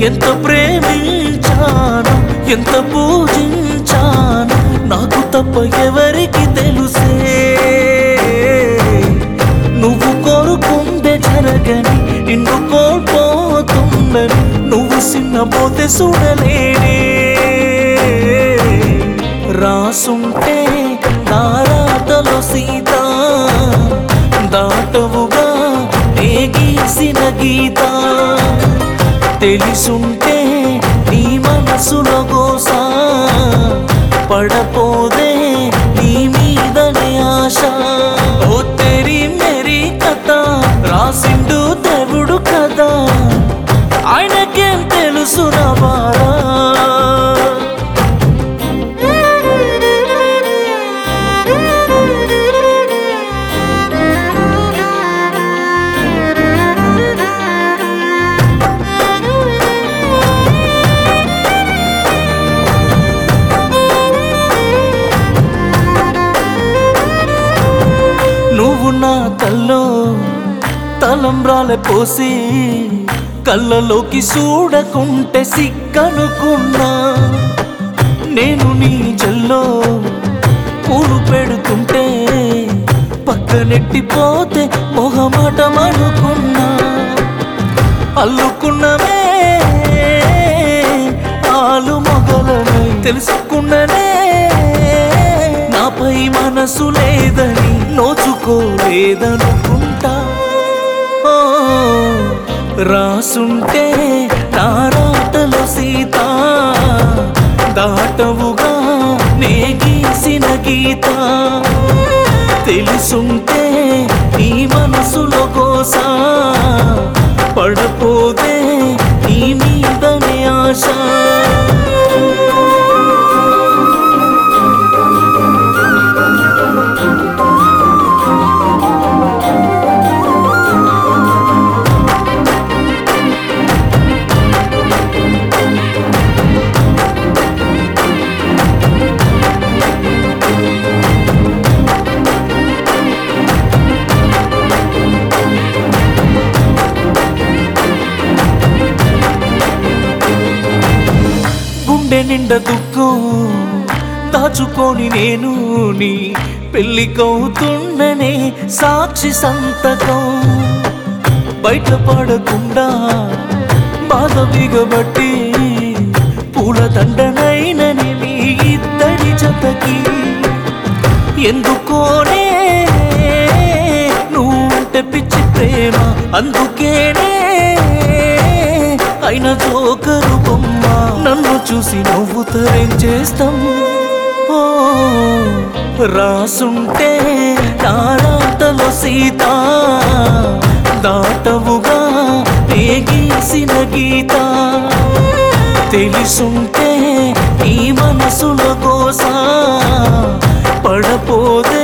ఎంత ప్రేమించాను ఎంత పూజించాను నాకు తప్ప ఎవరికి తెలుసే నువ్వు కోరుకుందే జరగని నిన్ను కోల్పోతుందని నువ్వు సిన్నపోతే చూడలేనే రాసుంటే నారాటలో సీత దాటవుగా నే గీసిన గీత తెలిసుంటే నీ మనసులో గోసా పడపోదే నీ మీదనే ఆశ ఓ తెరి మెరి కథ రాసిండు దేవుడు కదా ఆయనకేం తెలుసు నా బారా నువ్వు నా కల్లో తలంబ్రాల పోసి కళ్ళలోకి చూడకుంటే సిగ్గనుకున్నా నేను నీ జల్లో పూలు పెడుతుంటే పక్కనెట్టిపోతే మొహమాటం అనుకున్నా అల్లుకున్నమే ఆలు మొగలనై తెలుసుకున్ననే నాపై మనసు లేదని నోచుకోలేదనుకుంటా ఓ, రాసుంటే నారాటలో సీత దాటవుగా నే గీసిన గీత తెలుసుంటే నీ మనసులో కోసా పడపోతే నీ మీదనే ఆశ గుండె నిండా దుఃఖం దాచుకొని నేను నీ పెళ్ళికవుతుండనే సాక్షి సంతకం బయటపడకుండా బాధ బిగబట్టి పూల దండనైనని మీ ఇద్దరి జతకి ఎందుకోనే నువ్వుంటే పిచ్చి ప్రేమ అందుకేనే అయిన జోకరు బొమ్మ నన్ను చూసి నవ్వుతారేం చేస్తాం ఓ రాసుంటే నారాటలో సీత దాటవుగా నే గీసిన గీత తెలిసుంటే నీ మనసులో కోసా పడపోదే